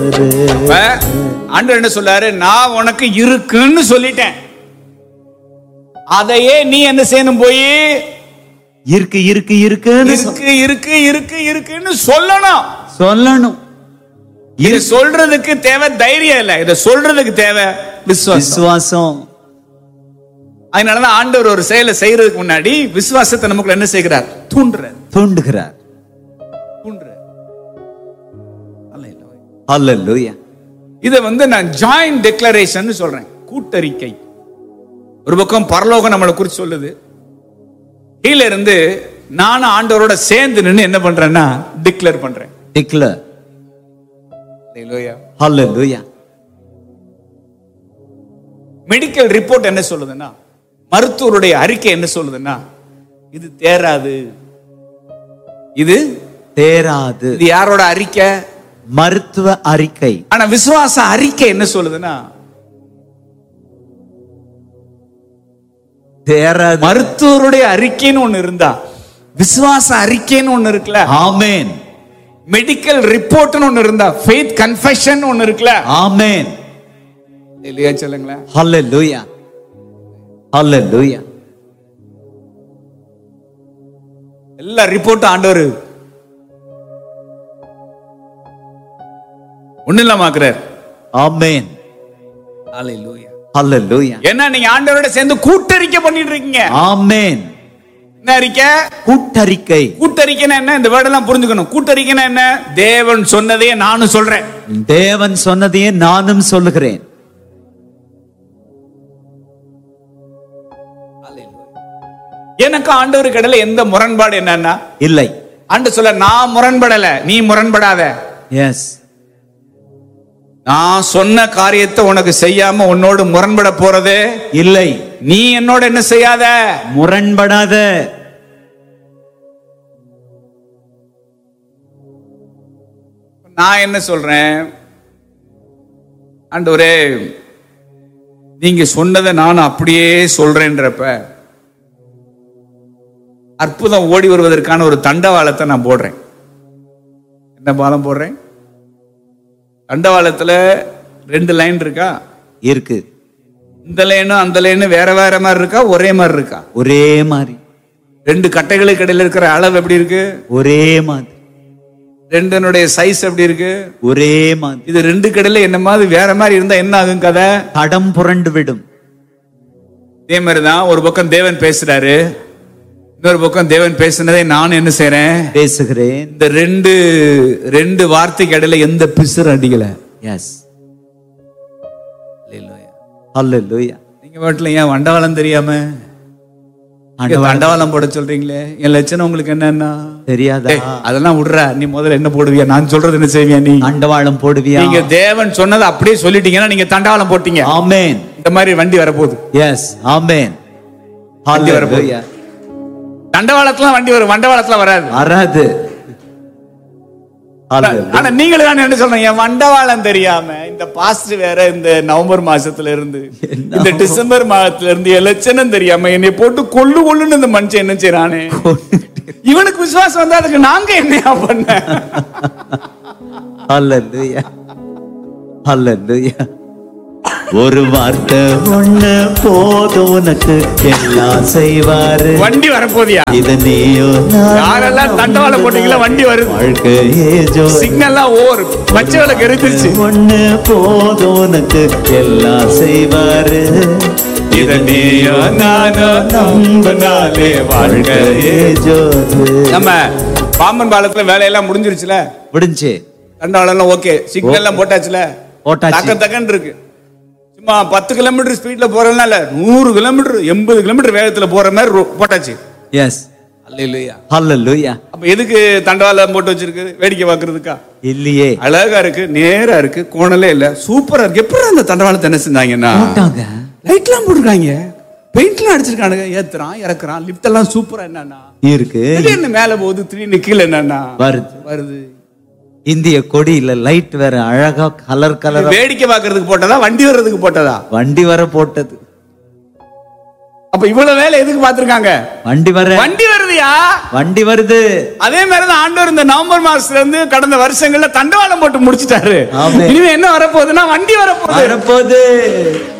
இப்ப ஆண்டவர் என்ன சொல்றாரு நான் உனக்கு இருக்குன்னு சொல்லிட்டேன் அதையே நீ என்ன செய்யணும் போய் இருக்கு இருக்கு இருக்குன்னு சொ- இருக்கு இருக்கு இருக்கு இருக்குன்னு சொல்லணும் சொல்லணும் இது சொல்றதுக்கு தேவை தைரியம் இல்ல இத சொல்றதுக்கு தேவை விசுவாசம் விசுவாசம் அதனாலதான் ஆண்டவர் ஒரு செயலை செய்யறதுக்கு முன்னாடி விசுவாசத்தை நமக்குள்ள என்ன செய்கிறார் தூண்டுறார் தூண்டுகிறார் தூண்டுறார் அல்லேலூயா இதை வந்து நான் ஜாயிண்ட் டெக்ளரேஷன் சொல்றேன் கூட்டறிக்கை ஒரு பக்கம் பரலோகம் நம்மளை குறித்து சொல்லுது கீழ இருந்து நானும் ஆண்டவரோட சேர்ந்து நின்னு என்ன பண்றேன்னா டிக்ளேர் பண்றேன் declare Hallelujah. Hallelujah medical report என்ன சொல்லுதுன்னா மருத்துவருடைய அறிக்கை என்ன சொல்லுதுன்னா இது தேராது இது தேராது இது யாரோட அறிக்கை மருத்துவ அறிக்கை ஆனா விசுவாச அறிக்கை என்ன சொல்லுதுன்னா தேராது மருத்துவருடைய அறிக்கைன்னு ஒண்ணு இருந்தா விசுவாச அறிக்கைன்னு ஒண்ணு இருக்குல்ல ஆமென் மெடிக்கல் ரிப்போர்ட்னு ஒண்ணு இருந்தா ஃபெய்த் கன்ஃபெஷன் ஒண்ணு இருக்குல்ல ஆமென் இல்லையா சொல்லுங்களேன் அல்லேலூயா அல்லேலூயா எல்லா ரிப்போர்ட்டும் ஆண்டவர் ஒண்ணு இல்லாமாக்குறார் ஆமென் அல்லேலூயா ஏன்னா நீங்க ஆண்டவரோட சேர்ந்து கூட்டறிக்கை பண்ணிட்டு இருக்கீங்க ஆமென் என்ன அறிக்கை கூட்டறிக்கை கூட்டறிக்கைன்னா என்ன இந்த வேர்டெல்லாம் புரிஞ்சுக்கணும் கூட்டறிக்கைன்னா என்ன தேவன் சொன்னதையே நானும் சொல்றேன் தேவன் சொன்னதையே நானும் சொல்லுகிறேன் எனக்கு ஆண்டவருக்கு இடையில எந்த முரண்பாடு என்னன்னா இல்லை ஆண்டு சொல்ல நான் முரண்படல நீ முரண்படாத எஸ் நான் சொன்ன காரியத்தை உனக்கு செய்யாம உன்னோடு முரண்பட போறது இல்லை நீ என்னோட என்ன செய்யாத முரண்படாத நான் என்ன சொல்றேன் ஆண்டவரே நீங்க சொன்னதை நான் அப்படியே சொல்றேன்றப்ப அற்புதம் ஓடி வருவதற்கான ஒரு தண்டவாளத்தை நான் போடுறேன் என்ன பாலம் போடுறேன் தண்டவாளத்துல ரெண்டு லைன் இருக்கா இருக்கு இந்த லைனும் அந்த லைனும் வேற வேற மாதிரி இருக்கா ஒரே மாதிரி இருக்கா ஒரே மாதிரி ரெண்டு கட்டைகளுக்கு இடையில இருக்கிற அளவு எப்படி இருக்கு ஒரே மாதிரி ரெண்டனுடைய சைஸ் எப்படி இருக்கு ஒரே மாதிரி இது ரெண்டு கடையில என்ன மாதிரி வேற மாதிரி இருந்தா என்ன ஆகும் கதை தடம் புரண்டு விடும் இதே மாதிரிதான் ஒரு பக்கம் தேவன் பேசுறாரு இன்னொரு பக்கம் தேவன் பேசுனதை நான் என்ன செய்றேன் பேசுகிறேன் இந்த ரெண்டு ரெண்டு வார்த்தைக்கு இடையில எந்த பிசுறு அடிக்கல எஸ் அல்லேலூயா நீங்க வீட்டுல ஏன் வண்டவாளம் தெரியாம இங்க ஆண்டவா தண்டவாளம் போட சொல்றீங்களே என் லட்சணம் உங்களுக்கு என்னன்னா தெரியாதா டேய், அதெல்லாம் விடுற நீ முதல்ல என்ன போடுவியா நான் சொல்றது என்ன செய்வியா நீ அண்டவாளம் போடுவியா நீங்க தேவன் சொன்னதை அப்படியே சொல்லிட்டீங்கன்னா நீங்க தண்டவாளம் போட்டீங்க ஆமென் இந்த மாதிரி வண்டி வரப்போகுது எஸ் ஆமென் வண்டி வரப்போகுது. அல்லேலூயா தண்டவாளத்துல வண்டி வரும் வண்டவாளத்துல வராது வராது அல்லேலூயா. ஆனா நீங்களும் தான் என்ன சொல்றீங்க என் வண்டவாளம் தெரியாம இந்த பாஸ்ட் வேற இந்த நவம்பர் மாசத்துல இருந்து என்ன? இந்த டிசம்பர் மாதத்துல இருந்து என் லட்சணம் தெரியாம என்னை போட்டு கொள்ளு கொள்ளுன்னு இந்த மனுஷன் என்ன செய்யறானே இவனுக்கு விசுவாசம் வந்தா அதுக்கு நாங்க என்னையா பண்ண அல்லேலூயா அல்லேலூயா ஒரு வார்த்தை ஒண்ணு போதும் உனக்கு எல்லாம் செய்வாரு வண்டி வரப்போதியா இது நீயோ யாரெல்லாம் தண்டவாளம் போட்டீங்களோ வண்டி வருது வாழ்க்கையே ஜோ சிக்னல்லாம் ஓவர் பச்சை விளக்கு எரிஞ்சிருச்சு ஒண்ணு போதும் உனக்கு எல்லாம் செய்வாரு இத நீயோ நானோ நம்பினாலே வாழ்க்கையே ஜோது நம்ம பாம்பன் பாலத்துல வேலையெல்லாம் முடிஞ்சிருச்சுல முடிஞ்சு தண்டவாளம் எல்லாம் ஓகே சிக்னல் எல்லாம் போட்டாச்சுல போட்டாச்சு. தக்க தக்கன்னு இருக்கு சும்மா பத்து கிலோமீட்டர் ஸ்பீட்ல போறதுனால இல்ல நூறு கிலோமீட்டர் எண்பது கிலோமீட்டர் வேகத்துல போற மாதிரி ரோ- போட்டாச்சு எஸ் அல்ல இல்லையா அல்லேலூயா அப்ப எதுக்கு தண்டவாளம் போட்டு வச்சிருக்கு வேடிக்கை பாக்குறதுக்கா இல்லையே அழகா இருக்கு நேரா இருக்கு கோணலே இல்ல சூப்பரா இருக்கு எப்படி அந்த தண்டவாளத்தை என்ன செஞ்சாங்கன்னா போட்டாங்க லைட்லாம் போட்டிருக்காங்க பெயிண்ட்லாம் அடிச்சிருக்கானுங்க ஏத்துறான் இறக்குறான் லிஃப்ட் எல்லாம் சூப்பரா என்னன்னா இருக்கு திடீர்னு மேல போகுது திடீர்னு கீழே என்னன்னா வருது வருது இந்திய கொடியில லைட் வேற அழகா கலர் இது கலரா வேடிக்கை பாக்குறதுக்கு போட்டதா வண்டி வர்றதுக்கு போட்டதா வண்டி வர போட்டது அப்ப அப்ப இவ்வளவு வேலை எதுக்கு பார்த்திருக்காங்க வண்டி வர வண்டி வருதுயா வண்டி வருது அதே மாதிரி தான் ஆண்டவர் இந்த நவம்பர் மாசத்துல இருந்து கடந்த வருஷங்கள்ல தண்டவாளம் போட்டு முடிச்சிட்டாரு ஆமென். இனிமே என்ன வரப்போகுதுன்னா வண்டி வரப்போகுது வரப்போகுது